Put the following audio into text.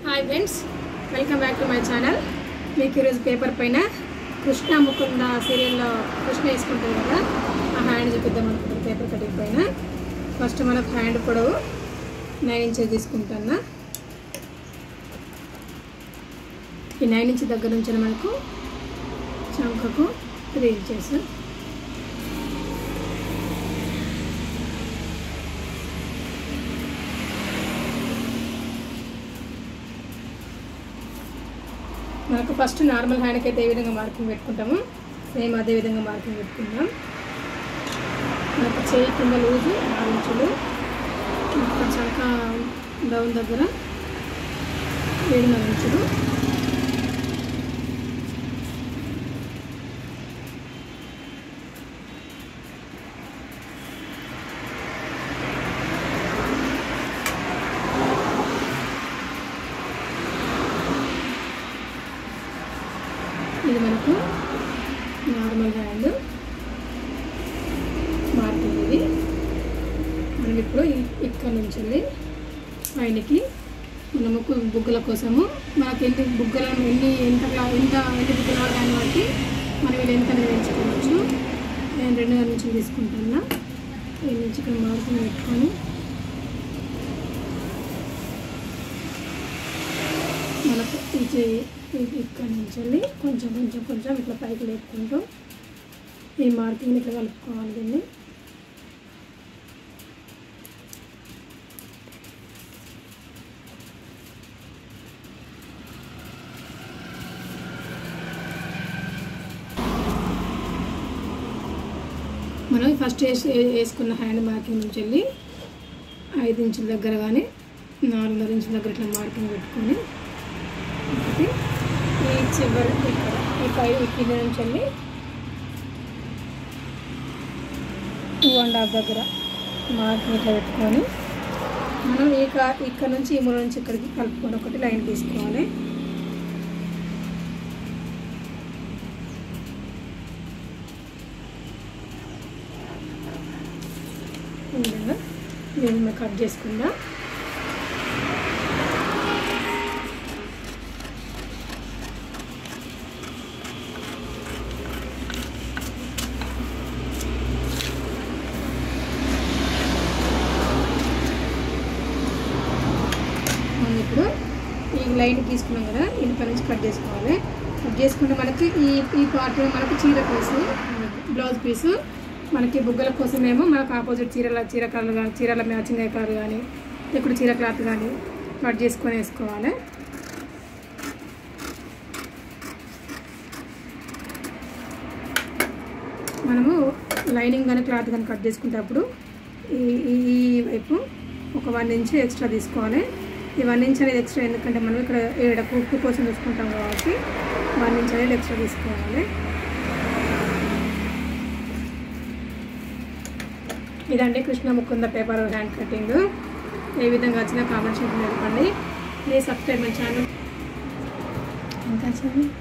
hi friends welcome back to my channel మీకు ఈరోజు paper పైన కృష్ణ ముకుంద సీరియల్లో కృష్ణ వేసుకుంటుంది కదా ఆ హ్యాండ్ చూపిద్దాం అనుకుంటాను పేపర్ కటింగ్ పైన ఫస్ట్ మనకు హ్యాండ్ పొడవు నైన్ ఇంచెస్ తీసుకుంటున్నా ఈ నైన్ ఇంచ్ దగ్గర నుంచి మనకు చంకకు త్రీ ఇంచెస్ మనకు ఫస్ట్ నార్మల్ హ్యాండ్కి అయితే ఏ విధంగా మార్కింగ్ పెట్టుకుంటామో సేమ్ అదే విధంగా మార్కింగ్ పెట్టుకుందాం మనకు చేయి కింద లూజు ఆరు ఇంచులు మనకు చంక డౌన్ దగ్గర ఏడున్నర ఇంచులు ఇది మనకు నార్మల్ హ్యాండ్ మార్కింగ్ ఇది మనం ఇప్పుడు ఇ- ఇక్కడ నుంచి వెళ్ళి పైనకి మనము కు- బుగ్గల కోసము మనకి ఎన్ని బుగ్గల ఎన్ని ఎంత క్లా- ఎంత ఎన్ని బుగ్గల దాన్ని బట్టి మనం ఇది ఎంత అనేది ఎంచుకోవచ్చు నేను రెండున్నర నుంచి తీసుకుంటున్నా ఈ నుంచి ఇక్కడ మార్కింగ్ పెట్టుకొని మనకు ఈ చెయ్యి ఇది ఇక్కడ నుంచి వెళ్ళి కొంచెం కొంచెం కొంచెం ఇట్లా పైకి లేపుకుంటూ ఈ మార్కింగ్ ఇట్లా కలుపుకోవాలి దీన్ని మనం ఫస్ట్ వేసి వేసుకున్న హ్యాండ్ మార్కింగ్ నుంచి వెళ్ళి ఐదు ఇంచుల దగ్గర కానీ నాలుగున్నర ఇంచుల దగ్గర ఇట్లా మార్కింగ్ పెట్టుకొని ఒకటి ఈ చివరి ఇక్కడ ఈ పై ఈ కింద నుంచి వెళ్ళి టూ అండ్ హాఫ్ దగ్గర మార్కింగ్ ఇట్లా పెట్టుకొని మనం ఈ కా ఇక్కడ నుంచి ఈ మూల నుంచి ఇక్కడికి కలుపుకొని ఒకటి లైన్ తీసుకోవాలి ఈ విధంగా దీన్ని కట్ చేసుకుందాం మనం ఇప్పుడు ఈ లైన్ తీసుకున్నాం కదా ఇనుప నుంచి కట్ చేసుకోవాలి కట్ చేసుకుంటే మనకి ఈ ఈ పార్ట్ మనకి చీర పీసు బ్లౌజ్ పీసు మనకి బుగ్గల కోసమేమో మనకు ఆపోజిట్ చీరల చీర కలర్ కానీ చీరల మ్యాచింగ్ అయ్యే కలర్ కానీ ఇప్పుడు చీర క్లాత్ కానీ కట్ చేసుకొని వేసుకోవాలి మనము లైనింగ్ కానీ క్లాత్ కానీ కట్ చేసుకునేటప్పుడు ఈ ఈ ఈ వైపు ఒక వన్ ఇంచ్ ఎక్స్ట్రా తీసుకోవాలి ఈ వన్ ఇంచ్ అనేది ఎక్స్ట్రా ఎందుకంటే మనం ఇక్కడ ఏడ కుక్కు కోసం చూసుకుంటాం కాబట్టి వన్ ఇంచ్ అనేది ఎక్స్ట్రా తీసుకోవాలి ఇదండి Krishna Mukunda paper hand cutting ఏ విధంగా వచ్చినా కామెంట్ షీట్ నేర్పండి ప్లీజ్ సబ్స్క్రైబ్ మై ఛానల్ ఇంకా చెప్పండి